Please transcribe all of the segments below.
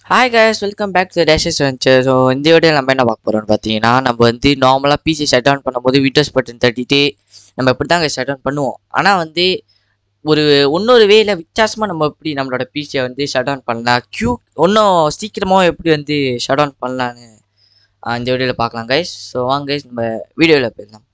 Hi guys welcome back to Dash's Venture so இந்த video நம்ம என்ன பார்க்க போகிறோம்னு பார்த்தீங்கன்னா நம்ம வந்து நார்மலாக பிசி ஷட் டவுன் பண்ணும்போது விண்டோஸ் பட்டன் தட்டிட்டு நம்ம இப்படி தாங்க ஷட் டவுன் பண்ணுவோம் ஆனால் வந்து ஒரு இன்னொரு வேல வித்தியாசமாக நம்ம எப்படி நம்மளோட பிசியை வந்து ஷட் டவுன் பண்ணலாம் க்யூ இன்னும் சீக்கிரமாக எப்படி வந்து ஷட் டவுன் பண்ணலான்னு ஆஹ் இந்த வீடியோவில் பார்க்கலாம் கைஸ் ஸோ வாங்க guys நம்ம வீடியோவில் போயிடலாம்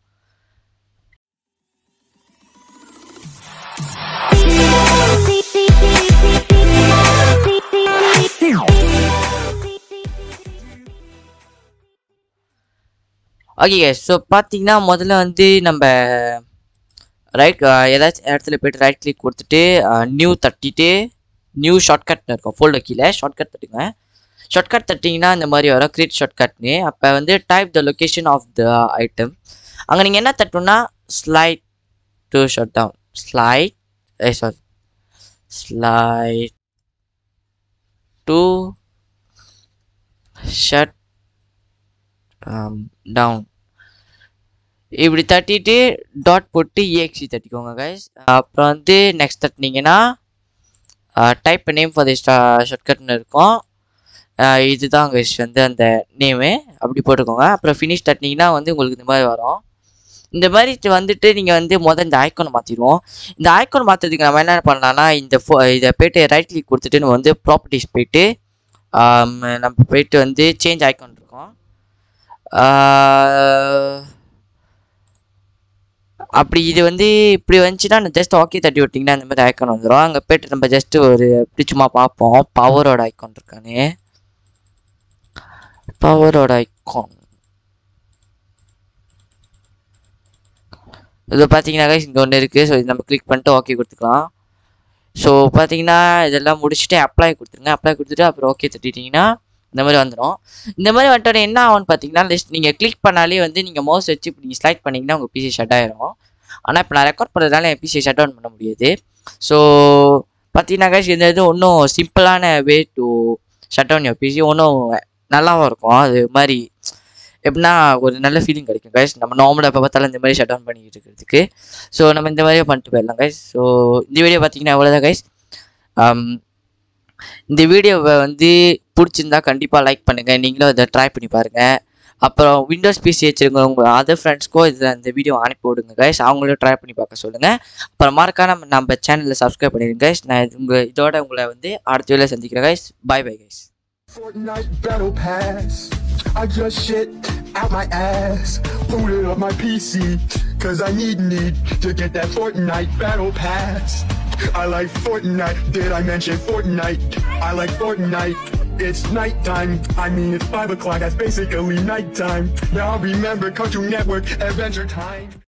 ஓகே கைஸ் ஸோ பார்த்தீங்கன்னா முதல்ல வந்து நம்ம ரைட் ஏதாச்சும் இடத்துல போய்ட்டு ரைட் கிளிக் கொடுத்துட்டு நியூ தட்டிட்டு நியூ ஷார்ட்கட்னு இருக்கும் ஃபோல்டர் கீழே ஷார்ட்கட் தட்டுங்க ஷார்ட்கட் தட்டிங்கன்னா இந்த மாதிரி வரும் கிரியேட் ஷார்ட்கட்னு அப்போ வந்து type the location of the item அங்கே நீங்கள் என்ன தட்டணும்னா slide to shut down slide a sorry slide to shut down இப்படி தட்டிட்டு டாட் போட்டு EXE தட்டிக்கோங்க கைஸ் அப்புறம் வந்து நெக்ஸ்ட் தட்டினீங்கன்னா டைப் நேம் ஃபார் தி ஷார்ட்கட்னு இருக்கும் அஹ் இதுதான் கைஸ் வந்து அந்த நேமு அப்படி போட்டுக்கோங்க அப்புறம் ஃபினிஷ் தட்டினீங்கன்னா வந்து உங்களுக்கு இந்த மாதிரி வரும் இந்த மாதிரி இது வந்துட்டு நீங்கள் வந்து முதல் இந்த ஐக்கானை மாற்றிடுவோம் இந்த ஐக்கான் மாற்றுறதுக்கு நம்ம என்ன பண்ணலாம்னா இந்த ஃபோ இதை போயிட்டு ரைட் கிளிக் கொடுத்துட்டு நம்ம வந்து ப்ராப்பர்ட்டிஸ் போயிட்டு ஆம், நம்ம போயிட்டு வந்து சேஞ்ச் ஐக்கான் இருக்கும் ஆஹ், அப்படி இது வந்து இப்படி வந்துச்சுன்னா ஜஸ்ட் ஓகே தட்டி விட்டிங்கன்னா அந்த மாதிரி ஐக்கான் வந்துடும் அங்கே போயிட்டு நம்ம ஜஸ்ட் ஒரு இப்படி சும்மா பார்ப்போம் பவரோட ஐக்கான் இருக்கானே பவரோட ஐக்கான் இது பார்த்தீங்கன்னா இங்கே ஒன்று இருக்குது ஸோ இது நம்ம கிளிக் பண்ணிட்டு ஓகே கொடுத்துக்கலாம் ஸோ பார்த்தீங்கன்னா இதெல்லாம் முடிச்சுட்டு அப்ளை கொடுத்துருங்க அப்ளை கொடுத்துட்டு அப்புறம் ஓகே தட்டிட்டீங்கன்னா இந்த மாதிரி வந்துடும் இந்த மாதிரி வந்துட்டு என்ன ஆகும்னு பார்த்தீங்கன்னா லிஸ்ட் நீங்கள் கிளிக் பண்ணாலே வந்து நீங்கள் மவுஸ் வச்சு இப்படி ஸ்லைட் பண்ணிங்கன்னா உங்கள் பிசி ஷட் ஆயிரும் ஆனால் இப்போ நான் ரெக்கார்ட் பண்ணுறதுனால என் பிசி ஷட் டவுன் பண்ண முடியாது ஸோ பார்த்தீங்கன்னா guys, இந்த இது ஒன்றும் சிம்பிளான way to shut down your PC ஒன்றும் நல்லாவும் இருக்கும் அது மாதிரி எப்படின்னா ஒரு நல்ல ஃபீலிங் கிடைக்கும் கைஸ் நம்ம நார்மலாக எப்போ பார்த்தாலும் இந்த மாதிரி ஷட் டவுன் பண்ணிக்கிட்டு இருக்கிறதுக்கு ஸோ நம்ம இந்த மாதிரியே பண்ணிட்டு போயிடலாம் கைஸ் ஸோ இந்த வீடியோ பார்த்தீங்கன்னா அவ்வளோதான் கைஸ் இந்த வீடியோவை வந்து பிடிச்சிருந்தா கண்டிப்பாக லைக் பண்ணுங்கள் நீங்களும் அதை ட்ரை பண்ணி பாருங்கள் அப்புறம் விண்டோஸ் பிசி வச்சுருங்க உங்கள் அதர் ஃப்ரெண்ட்ஸ்க்கோ இதில் இந்த வீடியோ அனுப்பி விடுங்க கைஸ் அவங்களும் ட்ரை பண்ணி பார்க்க சொல்லுங்கள் அப்புறம் மறக்காம நம்ம நம்ம சேனலில் சப்ஸ்கிரைப் பண்ணிடுங்க கைஸ் நான் இது உங்கள் இதோட உங்களை வந்து அடுத்த வேலை சந்திக்கிறேன் guys bye bye guys Fortnite Battle Pass. I just shit out my ass. Booted up my PC. Cause I need need to get that Fortnite Battle Pass. I like Fortnite. Did I mention Fortnite? I like Fortnite. It's nighttime. I mean, it's 5 o'clock. That's basically nighttime. Now remember Cartoon Network Adventure Time.